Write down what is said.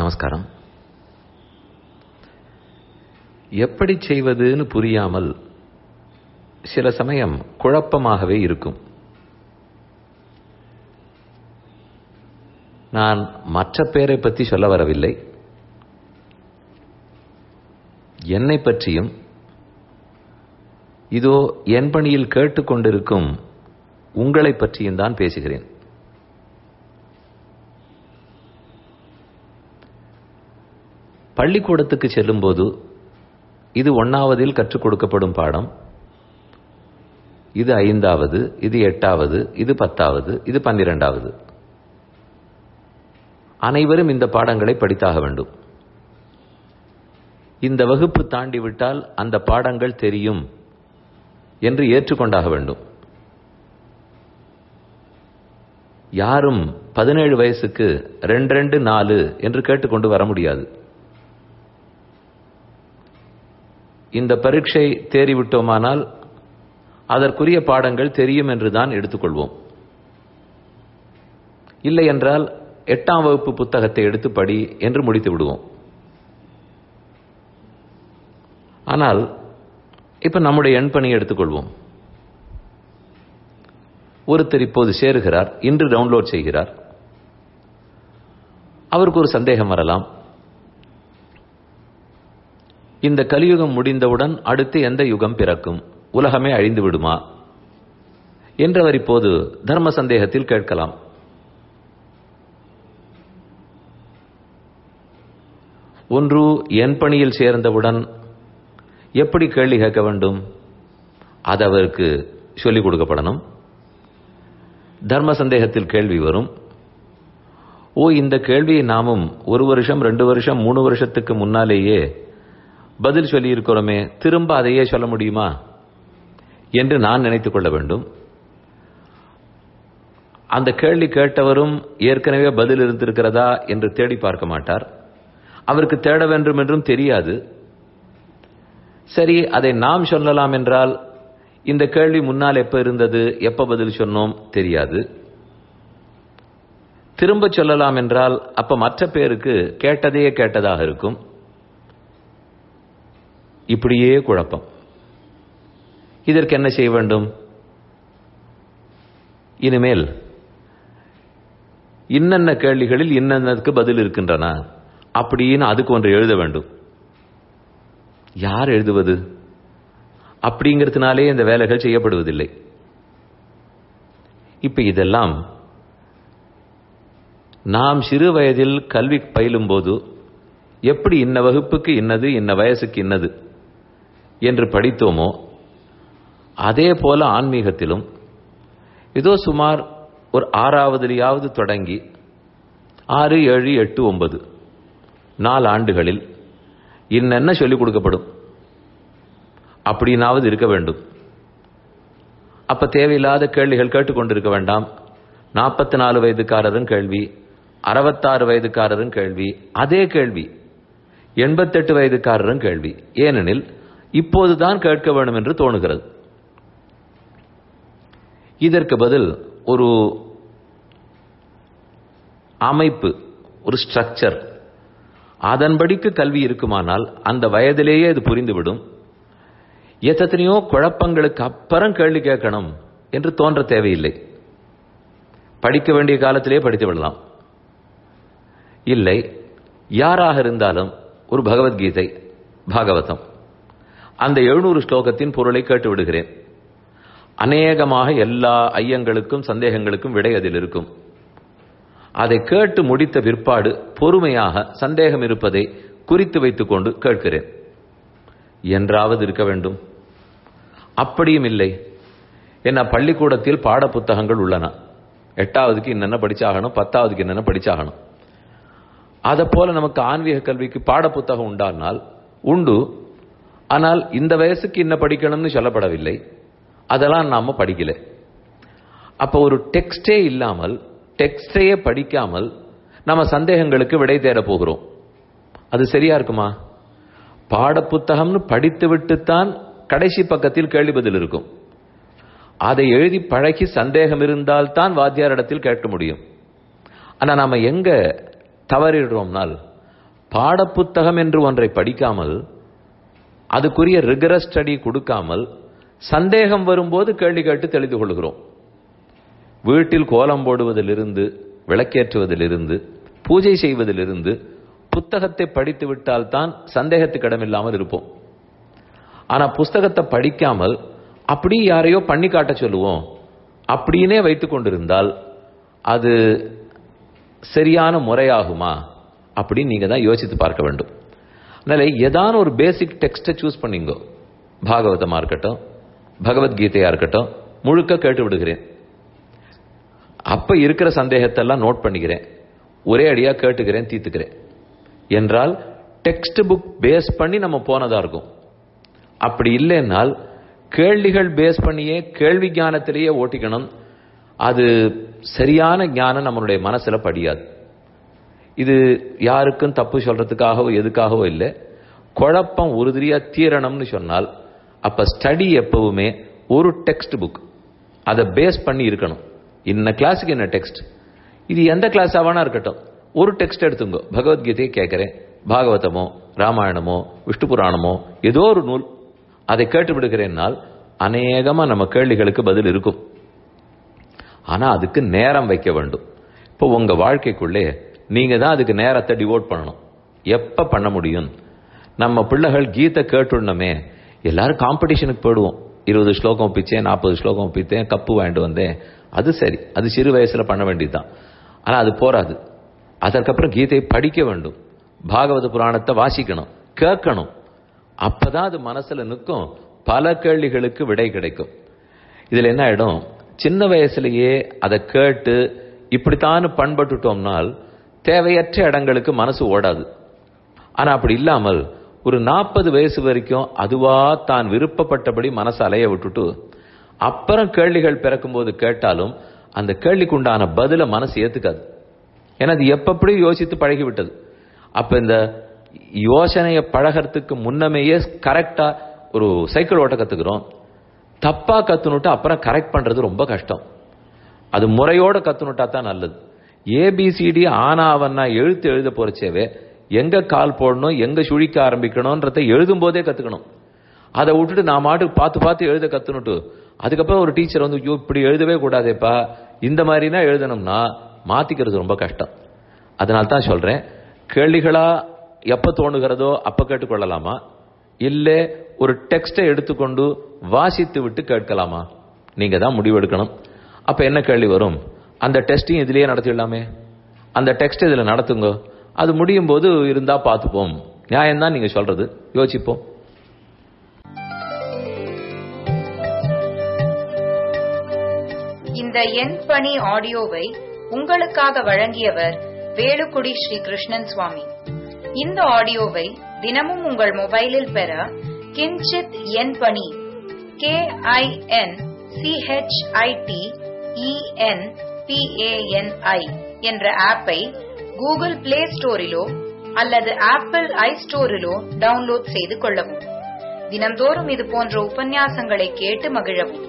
நமஸ்காரம் எப்படி செய்வதுன்னு புரியாமல் சில சமயம் குழப்பமாகவே இருக்கும் நான் மற்ற பேரை பற்றி சொல்ல வரவில்லை என்னை பற்றியும் இதோ என் பணியில் கேட்டுக்கொண்டிருக்கும் உங்களை பற்றியும் தான் பேசுகிறேன் பள்ளிக்கூடத்துக்கு செல்லும்போது இது ஒன்னாவதில் கற்றுக் கொடுக்கப்படும் பாடம் இது ஐந்தாவது இது எட்டாவது இது பத்தாவது இது பன்னிரெண்டாவது அனைவரும் இந்த பாடங்களை படித்தாக வேண்டும் இந்த வகுப்பு தாண்டி விட்டால் அந்த பாடங்கள் தெரியும் என்று ஏற்றுக்கொண்டாக வேண்டும் யாரும் பதினேழு வயசுக்கு ரெண்டு ரெண்டு நாலு என்று கேட்டுக்கொண்டு வர முடியாது இந்த பரீட்சை தேறிவிட்டோமானால் அதற்குரிய பாடங்கள் தெரியும் என்றுதான் எடுத்துக்கொள்வோம் இல்லை என்றால் எட்டாம் வகுப்பு புத்தகத்தை எடுத்து படி என்று முடித்து விடுவோம் ஆனால் இப்ப நம்முடைய எண் பணியை எடுத்துக்கொள்வோம் ஒருத்தர் இப்போது சேருகிறார் இன்று டவுன்லோட் செய்கிறார் அவருக்கு ஒரு சந்தேகம் வரலாம் இந்த கலியுகம் முடிந்தவுடன் அடுத்து எந்த யுகம் பிறக்கும் உலகமே அழிந்து விடுமா என்று அவர் இப்போது தர்ம சந்தேகத்தில் கேட்கலாம் ஒன்று என் பணியில் சேர்ந்தவுடன் எப்படி கேள்வி கேட்க வேண்டும் அது அவருக்கு சொல்லிக் கொடுக்கப்படணும் தர்ம சந்தேகத்தில் கேள்வி வரும் ஓ இந்த கேள்வியை நாமும் ஒரு வருஷம் ரெண்டு வருஷம் மூணு வருஷத்துக்கு முன்னாலேயே பதில் சொல்லி இருக்கிறோமே திரும்ப அதையே சொல்ல முடியுமா என்று நான் நினைத்துக் கொள்ள வேண்டும் அந்த கேள்வி கேட்டவரும் ஏற்கனவே பதில் இருந்திருக்கிறதா என்று தேடி பார்க்க மாட்டார் அவருக்கு தேட வேண்டும் என்றும் தெரியாது சரி அதை நாம் சொல்லலாம் என்றால் இந்த கேள்வி முன்னால் எப்ப இருந்தது எப்ப பதில் சொன்னோம் தெரியாது திரும்ப சொல்லலாம் என்றால் அப்ப மற்ற பேருக்கு கேட்டதையே கேட்டதாக இருக்கும் இப்படியே குழப்பம் இதற்கு என்ன செய்ய வேண்டும் இனிமேல் இன்னென்ன கேள்விகளில் இன்னென்னதுக்கு பதில் இருக்கின்றன அப்படின்னு அதுக்கு ஒன்று எழுத வேண்டும் யார் எழுதுவது அப்படிங்கிறதுனாலே இந்த வேலைகள் செய்யப்படுவதில்லை இப்ப இதெல்லாம் நாம் சிறு வயதில் கல்வி பயிலும் போது எப்படி இன்ன வகுப்புக்கு இன்னது இன்ன வயசுக்கு இன்னது என்று படித்தோமோ அதே போல ஆன்மீகத்திலும் ஏதோ சுமார் ஒரு ஆறாவதுலையாவது தொடங்கி ஆறு ஏழு எட்டு ஒன்பது நாலு ஆண்டுகளில் இன்னென்ன சொல்லிக் கொடுக்கப்படும் அப்படின்னாவது இருக்க வேண்டும் அப்ப தேவையில்லாத கேள்விகள் கேட்டுக்கொண்டிருக்க வேண்டாம் நாற்பத்தி நாலு வயதுக்காரரும் கேள்வி அறுபத்தாறு வயதுக்காரரும் கேள்வி அதே கேள்வி எண்பத்தெட்டு வயதுக்காரரும் கேள்வி ஏனெனில் இப்போதுதான் கேட்க வேண்டும் என்று தோணுகிறது இதற்கு பதில் ஒரு அமைப்பு ஒரு ஸ்ட்ரக்சர் அதன்படிக்கு கல்வி இருக்குமானால் அந்த வயதிலேயே அது புரிந்துவிடும் எத்தனையோ குழப்பங்களுக்கு அப்புறம் கேள்வி கேட்கணும் என்று தோன்ற தேவையில்லை படிக்க வேண்டிய காலத்திலே படித்து விடலாம் இல்லை யாராக இருந்தாலும் ஒரு பகவத்கீதை பாகவதம் அந்த எழுநூறு ஸ்லோகத்தின் பொருளை கேட்டு விடுகிறேன் அநேகமாக எல்லா ஐயங்களுக்கும் சந்தேகங்களுக்கும் விடை அதில் இருக்கும் அதை கேட்டு முடித்த பிற்பாடு பொறுமையாக சந்தேகம் இருப்பதை குறித்து வைத்துக் கொண்டு கேட்கிறேன் என்றாவது இருக்க வேண்டும் அப்படியும் இல்லை என்ன பள்ளிக்கூடத்தில் பாட புத்தகங்கள் உள்ளன எட்டாவதுக்கு என்னென்ன படிச்சாகணும் பத்தாவதுக்கு என்னென்ன படிச்சாகணும் அதை போல நமக்கு ஆன்மீக கல்விக்கு பாட புத்தகம் உண்டானால் உண்டு ஆனால் இந்த வயசுக்கு இன்ன படிக்கணும்னு சொல்லப்படவில்லை அதெல்லாம் நாம படிக்கல அப்ப ஒரு டெக்ஸ்டே இல்லாமல் டெக்ஸ்டையே படிக்காமல் நம்ம சந்தேகங்களுக்கு விடை தேட போகிறோம் அது சரியா இருக்குமா பாடப்புத்தகம்னு படித்து விட்டுத்தான் கடைசி பக்கத்தில் கேள்வி பதில் இருக்கும் அதை எழுதி பழகி சந்தேகம் இருந்தால் தான் வாத்தியாரிடத்தில் கேட்க முடியும் ஆனா நாம எங்க தவறிடுறோம்னால் பாடப்புத்தகம் என்று ஒன்றை படிக்காமல் அதுக்குரிய ரிகரஸ் ஸ்டடி கொடுக்காமல் சந்தேகம் வரும்போது கேள்வி கேட்டு தெளிந்து கொள்கிறோம் வீட்டில் கோலம் போடுவதிலிருந்து விளக்கேற்றுவதிலிருந்து பூஜை செய்வதிலிருந்து புத்தகத்தை படித்து விட்டால் தான் சந்தேகத்துக்கு இடமில்லாமல் இருப்போம் ஆனா புஸ்தகத்தை படிக்காமல் அப்படி யாரையோ பண்ணி காட்ட சொல்லுவோம் அப்படின்னே வைத்துக் கொண்டிருந்தால் அது சரியான முறையாகுமா அப்படின்னு நீங்க தான் யோசித்து பார்க்க வேண்டும் அதனால ஏதான ஒரு பேசிக் டெக்ஸ்ட்டை சூஸ் பண்ணிங்கோ பாகவதமா இருக்கட்டும் பகவத்கீதையா இருக்கட்டும் முழுக்க கேட்டு விடுகிறேன் அப்ப இருக்கிற சந்தேகத்தை எல்லாம் நோட் பண்ணிக்கிறேன் ஒரே அடியா கேட்டுக்கிறேன் தீத்துக்கிறேன் என்றால் டெக்ஸ்ட் புக் பேஸ் பண்ணி நம்ம போனதா இருக்கும் அப்படி இல்லைன்னால் கேள்விகள் பேஸ் பண்ணியே கேள்வி ஞானத்திலேயே ஓட்டிக்கணும் அது சரியான ஞானம் நம்மளுடைய மனசுல படியாது இது யாருக்கும் தப்பு சொல்றதுக்காகவோ எதுக்காகவோ இல்லை குழப்பம் உறுதியா தீரணும்னு சொன்னால் அப்ப ஸ்டடி எப்பவுமே ஒரு டெக்ஸ்ட் புக் அதை பேஸ் பண்ணி இருக்கணும் இன்ன கிளாஸுக்கு என்ன டெக்ஸ்ட் இது எந்த கிளாஸ் ஆவானா இருக்கட்டும் ஒரு டெக்ஸ்ட் எடுத்துங்கோ பகவத்கீதையை கேட்கிறேன் பாகவதமோ ராமாயணமோ விஷ்ணு புராணமோ ஏதோ ஒரு நூல் அதை கேட்டு விடுகிறேன்னால் அநேகமா நம்ம கேள்விகளுக்கு பதில் இருக்கும் ஆனா அதுக்கு நேரம் வைக்க வேண்டும் இப்போ உங்க வாழ்க்கைக்குள்ளே நீங்க தான் அதுக்கு நேரத்தை டிவோட் பண்ணணும் எப்ப பண்ண முடியும் நம்ம பிள்ளைகள் கீதை கேட்டுடணுமே எல்லாரும் காம்படிஷனுக்கு போயிடுவோம் இருபது ஸ்லோகம் ஒப்பிச்சேன் நாற்பது ஸ்லோகம் ஒப்பித்தேன் கப்பு வாங்கிட்டு வந்தேன் அது சரி அது சிறு வயசுல பண்ண வேண்டியதுதான் ஆனா அது போராது அதற்கப்புறம் கீதையை படிக்க வேண்டும் பாகவத புராணத்தை வாசிக்கணும் கேட்கணும் அப்பதான் அது மனசுல நிற்கும் பல கேள்விகளுக்கு விடை கிடைக்கும் இதுல என்ன ஆயிடும் சின்ன வயசுலயே அதை கேட்டு இப்படித்தான் பண்பட்டுட்டோம்னால் தேவையற்ற இடங்களுக்கு மனசு ஓடாது ஆனா அப்படி இல்லாமல் ஒரு நாற்பது வயசு வரைக்கும் அதுவா தான் விருப்பப்பட்டபடி மனசு அலைய விட்டுட்டு அப்புறம் கேள்விகள் பிறக்கும்போது கேட்டாலும் அந்த கேள்விக்கு உண்டான பதில மனசு ஏத்துக்காது ஏன்னா அது எப்பப்படி யோசித்து பழகி விட்டது அப்ப இந்த யோசனையை பழகிறதுக்கு முன்னமேயே கரெக்டா ஒரு சைக்கிள் ஓட்ட கத்துக்கிறோம் தப்பா கத்துனுட்டு அப்புறம் கரெக்ட் பண்றது ரொம்ப கஷ்டம் அது முறையோட கத்துனுட்டா தான் நல்லது ஏபிசிடி ஆனாவன்னா எழுத்து எழுத போறச்சேவே எங்க கால் போடணும் எங்க சுழிக்க ஆரம்பிக்கணும்ன்றத எழுதும் போதே கத்துக்கணும் அதை விட்டுட்டு நான் மாட்டுக்கு பார்த்து பார்த்து எழுத கத்துனுட்டு அதுக்கப்புறம் ஒரு டீச்சர் வந்து ஐயோ இப்படி எழுதவே கூடாதேப்பா இந்த மாதிரினா எழுதணும்னா மாத்திக்கிறது ரொம்ப கஷ்டம் அதனால தான் சொல்றேன் கேள்விகளா எப்ப தோணுகிறதோ அப்ப கேட்டுக்கொள்ளலாமா இல்ல ஒரு டெக்ஸ்டை எடுத்துக்கொண்டு வாசித்து விட்டு கேட்கலாமா நீங்க தான் முடிவெடுக்கணும் அப்ப என்ன கேள்வி வரும் அந்த டெஸ்டையும் இதுலயே நடத்திடலாமே அந்த டெக்ஸ்ட் இதுல நடத்துங்க அது முடியும் போது இருந்தா பார்த்துப்போம் நியாயம்தான் நீங்க சொல்றது யோசிப்போம் இந்த எண் பணி ஆடியோவை உங்களுக்காக வழங்கியவர் வேலுக்குடி ஸ்ரீ கிருஷ்ணன் சுவாமி இந்த ஆடியோவை தினமும் உங்கள் மொபைலில் பெற கிஞ்சித் எண் பணி கே ஐ என் சிஹெச்ஐடி இஎன் பிஏஎன்ஐ என்ற ஆப்பை கூகுள் பிளே ஸ்டோரிலோ அல்லது ஆப்பிள் ஐ ஸ்டோரிலோ டவுன்லோட் செய்து கொள்ளவும் தினம்தோறும் இது போன்ற உபன்யாசங்களை கேட்டு மகிழவும்